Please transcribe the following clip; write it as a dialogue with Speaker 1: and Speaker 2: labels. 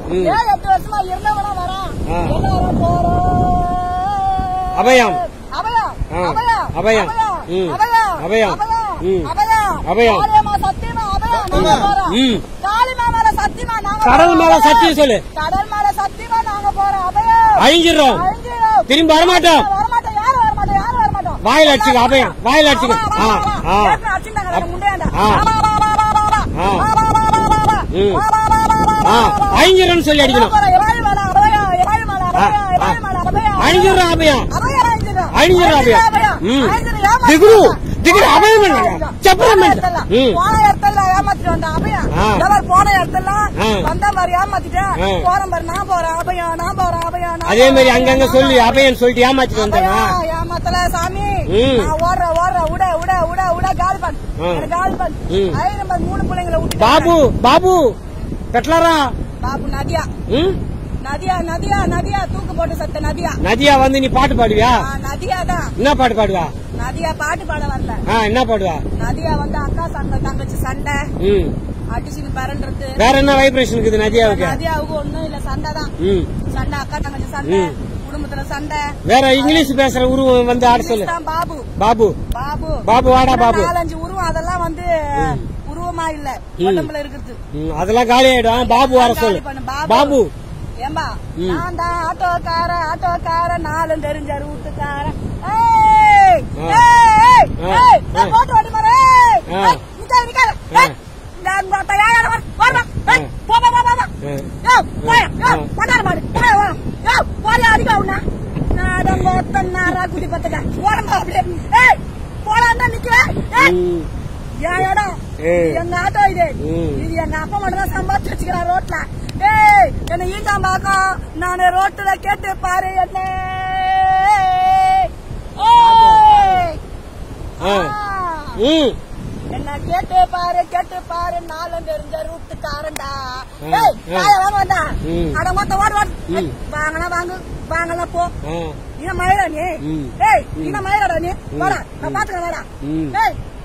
Speaker 1: ம்.
Speaker 2: ஏன் எட்டு வருஷமா இருந்தவனா வரான்
Speaker 1: ஆ.
Speaker 2: எல்லாரும் போறோம்
Speaker 1: அபயம்.
Speaker 2: அபயம்
Speaker 1: ஆ.
Speaker 2: அபயம்
Speaker 1: அபயம். ம்.
Speaker 2: அபயம்
Speaker 1: அபயம். ம்.
Speaker 2: அபயம்
Speaker 1: அபயம்.
Speaker 2: காளியம்மா சத்தியமா அபயம் நாங்க போறோம்
Speaker 1: ம்.
Speaker 2: காளிமா மேல சத்தியமா நாங்க
Speaker 1: கடல்
Speaker 2: போறோம்.
Speaker 1: மேல
Speaker 2: அபயம்.
Speaker 1: சத்தியம் சொல்லு.
Speaker 2: கடல் மேல சத்தியமா நாங்க போறோம் அபயம்
Speaker 1: அழிஞ்சிடுறோம்
Speaker 2: அழிஞ்சிடும்.
Speaker 1: திரும்பி வரமாட்டோம்
Speaker 2: வரமாட்டோம் யாரும் வரமாட்டோம் யாரும் வரமாட்டோம்
Speaker 1: வாயில அடிச்சுக்க அபயம் வாயில அடிச்சுக்க ஆ ஆ ஆ. ஆ. ம். ஆ அழிஞ்சிடும்னு சொல்லி அடிக்கணும் அழிஞ்சிடுறோம் அபயம் அழிஞ்சிடுறோம் அபயம் ம் திகுரு திகுரு அபயம் இல்லைங்க. சப்பரம் இல்லை. ம்
Speaker 2: போன இடத்துல ஏமாத்திட்டு வந்தேன் அபயம்
Speaker 1: ஆ.
Speaker 2: இந்த மாதிரி போன இடத்துல
Speaker 1: ஆ.
Speaker 2: வந்த மாதிரி ஏமாத்திட்டேன்
Speaker 1: ஆ.
Speaker 2: போறேன் பாரு நான் போறேன் அபயம் நான் போறேன் அபயம் நான்
Speaker 1: அதே மாதிரி
Speaker 2: போறேன்,
Speaker 1: அங்கங்க
Speaker 2: நான்
Speaker 1: சொல்லி
Speaker 2: போறேன்.
Speaker 1: அபயன் சொல்லிட்டு ஏமாத்திட்டு வந்தாங்க
Speaker 2: அபயம், ஏமாத்தல சாமி
Speaker 1: ம்.
Speaker 2: நான் ஓடுற ஓடுற உட உட உட உட காலி பண்ணு
Speaker 1: ஆ.
Speaker 2: எனக்கு காலி பண்ணு
Speaker 1: ம்.
Speaker 2: ஐநூறு நம்பர் மூணு பிள்ளைங்களை விட்டு
Speaker 1: பாபு பாபு பெட்லரா
Speaker 2: பாபு நதியா
Speaker 1: ம்
Speaker 2: நதியா நதியா நதியா தூக்கு போட்டு சத்த நதியா
Speaker 1: நதியா வந்து நீ பாட்டு பாடுவியா
Speaker 2: ஆ, நதியா தான்
Speaker 1: என்ன பாட்டு பாடுவா
Speaker 2: நதியா பாட்டு பாட வரல
Speaker 1: ஆ என்ன பாடுவா
Speaker 2: நதியா வந்து அக்கா சங்க தங்கச்சி சண்டை
Speaker 1: ம்
Speaker 2: அடிச்சுன்னு பரண்டுறது
Speaker 1: வேற என்ன வைப்ரேஷன் இருக்குது நதியாவுக்கு
Speaker 2: நதியாவுக்கு ஒண்ணும் இல்ல சண்டை தான்
Speaker 1: ம்
Speaker 2: சண்டை அக்கா தங்கச்சி சண்டை
Speaker 1: ம்.
Speaker 2: குடும்பத்துல சண்டை
Speaker 1: வேற இங்கிலீஷ் பேசுற உருவம் வந்து ஆட சொல்லு
Speaker 2: தான் பாபு
Speaker 1: பாபு
Speaker 2: பாபு
Speaker 1: பாபு வாடா பாபு
Speaker 2: நாலஞ்சு உருவம் அதெல்லாம் வந்து உருவமா இல்ல உடம்புல இருக்கிறது
Speaker 1: ம், அதெல்லாம் காலி ஆயிடும் பாபு வர சொல்லு
Speaker 2: காலி பண்ணு,
Speaker 1: பாபு
Speaker 2: ஏம்பா
Speaker 1: ம்.
Speaker 2: நான் தான் ஆட்டோக்கார ஆட்டோக்கார நாலும் தெரிஞ்ச ரூட்டுக்கார ஏய்
Speaker 1: ஆ.
Speaker 2: ஏய்
Speaker 1: ஆ.
Speaker 2: ஏய்
Speaker 1: ஆ.
Speaker 2: ஏய் போட்டு ஓடி மாரே
Speaker 1: ஆ.
Speaker 2: ஏய் நிக்காத நிக்காத
Speaker 1: ஆ.
Speaker 2: ஏய் நான் பார்த்தா யார வர வர ஏய்
Speaker 1: ஆ.
Speaker 2: போ போ போ போ
Speaker 1: ஆ.
Speaker 2: யோ போய் யோ
Speaker 1: ஆ.
Speaker 2: பண்ணாத மாடு போய் வா யோ போய் அடிக்க உன்ன நான் மொத்த நாரா குடி பத்தடா ஓரமா அப்படியே ஏய் போலாண்டா நிக்கிறேன் ஏய்
Speaker 1: ம்,
Speaker 2: என் இடம்
Speaker 1: ஏய்.
Speaker 2: எங்க ஆட்டோ இது
Speaker 1: ம்.
Speaker 2: இது எங்க அப்பா மட்டும் தான் சம்பாதிச்சு வச்சுக்கிறான் ரோட்ல ஏய் என்ன ஈண்டாம் பாக்கம் நான் ரோட்ல கேட்டு பாரு என்ன ஏய்.
Speaker 1: ஆ.
Speaker 2: ஆ.
Speaker 1: ம்
Speaker 2: என்ன கேட்டு பாரு கேட்டு பாரு நாளும் தெரிஞ்ச ரூட்டுக்காரன்டா
Speaker 1: ஆ.
Speaker 2: ஏய்
Speaker 1: ஆ.
Speaker 2: வாயா வாங்க வந்தா
Speaker 1: ம்.
Speaker 2: அட மொத்த ஓடு ஓடு
Speaker 1: ம்.
Speaker 2: வாங்கனா வாங்கு வாங்கலாம் போ
Speaker 1: ஆ
Speaker 2: என்ன மயிரா நீ
Speaker 1: ம்.
Speaker 2: ஏய் என்ன மயிரடா நீ வாடா நான் பாத்துக்கிறேன் வாடா
Speaker 1: ம்.
Speaker 2: ஏய்